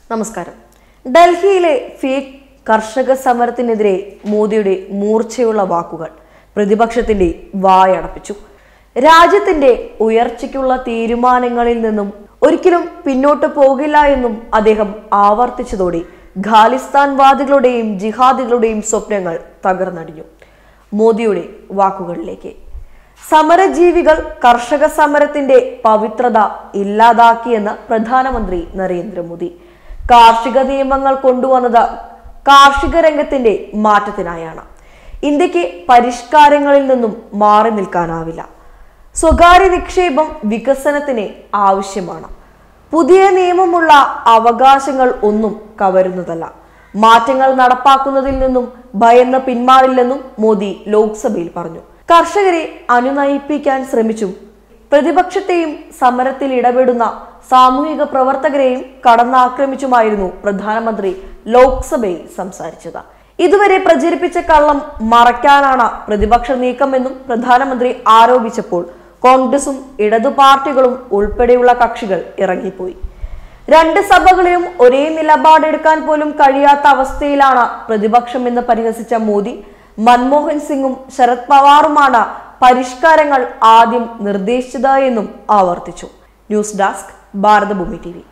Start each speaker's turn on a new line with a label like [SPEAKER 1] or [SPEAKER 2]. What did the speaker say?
[SPEAKER 1] നമസ്കാരം ഡൽഹിയിലെ ഫേക്ക് കർഷക സമരത്തിനെതിരെ മോദിയുടെ മൂർച്ചയുള്ള വാക്കുകൾ പ്രതിപക്ഷത്തിന്റെ വായടപ്പിച്ചു രാജ്യത്തിന്റെ ഉയർച്ചയ്ക്കുള്ള തീരുമാനങ്ങളിൽ നിന്നും ഒരിക്കലും പിന്നോട്ട് പോകില്ല എന്നും അദ്ദേഹം ആവർത്തിച്ചതോടെ ഖാലിസ്ഥാൻവാദികളുടെയും ജിഹാദികളുടെയും സ്വപ്നങ്ങൾ തകർന്നടിഞ്ഞു മോദിയുടെ വാക്കുകളിലേക്ക് സമരജീവികൾ കർഷക സമരത്തിന്റെ പവിത്രത ഇല്ലാതാക്കിയെന്ന് പ്രധാനമന്ത്രി നരേന്ദ്രമോദി കാർഷിക നിയമങ്ങൾ കൊണ്ടുവന്നത് കാർഷിക രംഗത്തിന്റെ മാറ്റത്തിനായാണ് ഇന്ത്യക്ക് പരിഷ്കാരങ്ങളിൽ നിന്നും മാറി നിൽക്കാനാവില്ല സ്വകാര്യ നിക്ഷേപം വികസനത്തിന് ആവശ്യമാണ് പുതിയ നിയമമുള്ള അവകാശങ്ങൾ ഒന്നും കവരുന്നതല്ല മാറ്റങ്ങൾ നടപ്പാക്കുന്നതിൽ നിന്നും ഭയന്ന് പിന്മാറില്ലെന്നും മോദി ലോക്സഭയിൽ പറഞ്ഞു കർഷകരെ അനുനയിപ്പിക്കാൻ ശ്രമിച്ചും പ്രതിപക്ഷത്തെയും സമരത്തിൽ ഇടപെടുന്ന സാമൂഹിക പ്രവർത്തകരെയും കടന്നാക്രമിച്ചുമായിരുന്നു പ്രധാനമന്ത്രി ലോക്സഭയിൽ സംസാരിച്ചത് ഇതുവരെ പ്രചരിപ്പിച്ച കള്ളം മറയ്ക്കാനാണ് പ്രതിപക്ഷ നീക്കമെന്നും പ്രധാനമന്ത്രി ആരോപിച്ചപ്പോൾ കോൺഗ്രസും ഇടതു പാർട്ടികളും ഉൾപ്പെടെയുള്ള കക്ഷികൾ ഇറങ്ങിപ്പോയി രണ്ട് സഭകളിലും ഒരേ നിലപാടെടുക്കാൻ പോലും കഴിയാത്ത അവസ്ഥയിലാണ് പ്രതിപക്ഷമെന്ന് പരിഹസിച്ച മോദി മൻമോഹൻ സിംഗും ശരത് പവാറുമാണ് പരിഷ്കാരങ്ങൾ ആദ്യം നിർദ്ദേശിച്ചത് എന്നും ആവർത്തിച്ചു ന്യൂസ് ഡെസ്ക് ഭാരതഭൂമി ടി